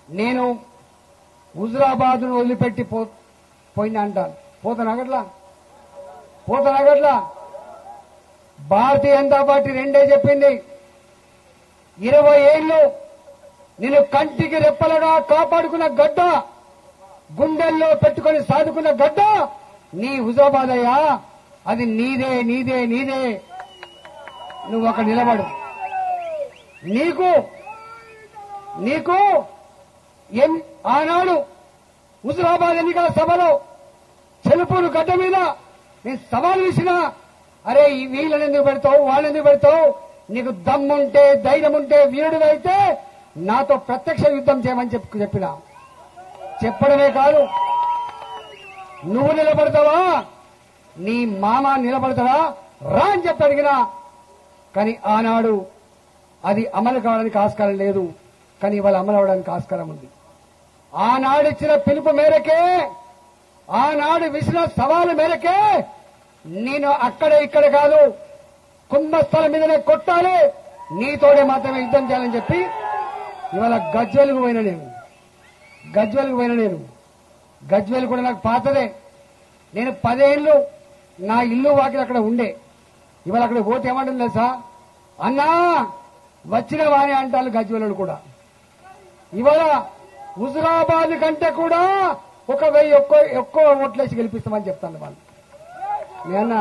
నేను హుజురాబాద్ను వదిలిపెట్టి పో పోయినా అంటాను పోతాను అగట్లా పోతాను అగట్లా భారతీయ జనతా పార్టీ రెండే చెప్పింది ఇరవై ఏళ్ళు నేను కంటికి రెప్పలుగా కాపాడుకున్న గడ్డ గుండెల్లో పెట్టుకొని సాదుకున్న గడ్డ నీ హుజాబాద్ అయ్యా అది నీదే నీదే నీదే నువ్వు ఒక నిలబడు నీకు నీకు ఎం ఆనాడు హుజురాబాద్ ఎన్నికల సభలో చెలుపులు గడ్డ మీద నేను సవాల్ విసినా అరే ఈ వీళ్ళని ఎందుకు పెడతావు వాళ్ళని ఎందుకు పెడతావు నీకు దమ్ముంటే ధైర్యం ఉంటే వీరుడివైతే నాతో ప్రత్యక్ష యుద్ధం చేయమని చెప్పి చెప్పిన చెప్పడమే కాదు నువ్వు నిలబడతావా నీ మామ నిలబడతావా రా అని చెప్పి అడిగినా కానీ ఆనాడు అది అమలు కావడానికి ఆస్కారం లేదు కానీ ఇవాళ అమలు అవడానికి ఆస్కారం ఉంది ఆనాడు ఇచ్చిన పిలుపు మేరకే ఆనాడు విసిన సవాలు మేరకే నేను అక్కడ ఇక్కడ కాదు కుంభస్థలం మీదనే కొట్టాలి నీతోనే మాత్రమే యుద్ధం చేయాలని చెప్పి ఇవాళ గజ్వెలకు పోయిన నేను గజ్వెలకు పోయిన నేను గజ్వెల్ కూడా నాకు పాతదే నేను పదేళ్ళు నా ఇల్లు వాకిలు అక్కడ ఉండే ఇవాళ అక్కడ పోతే ఏమంటుంది తెలుసా అన్నా వచ్చిన వాణి అంటారు గజ్వెలు కూడా ఇవాళ హుజురాబాద్ కంటే కూడా ఒక వెయ్యి ఎక్కువ ఎక్కువ ఓట్లేసి గెలిపిస్తామని చెప్తాను వాళ్ళు నేనా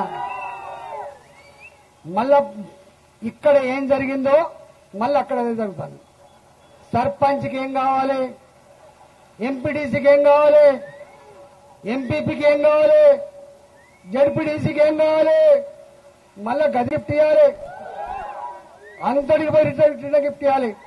మళ్ళా ఇక్కడ ఏం జరిగిందో మళ్ళీ అక్కడ అదే జరుగుతుంది సర్పంచ్కి ఏం కావాలి ఎంపీటీసీకి ఏం కావాలి ఎంపీపీకి ఏం కావాలి జడ్పీటీసీకి ఏం కావాలి మళ్ళా గది గిఫ్ట్ ఇవ్వాలి అంతటికి పోయి రిటర్న్ రిటర్న్ గిఫ్ట్ ఇవ్వాలి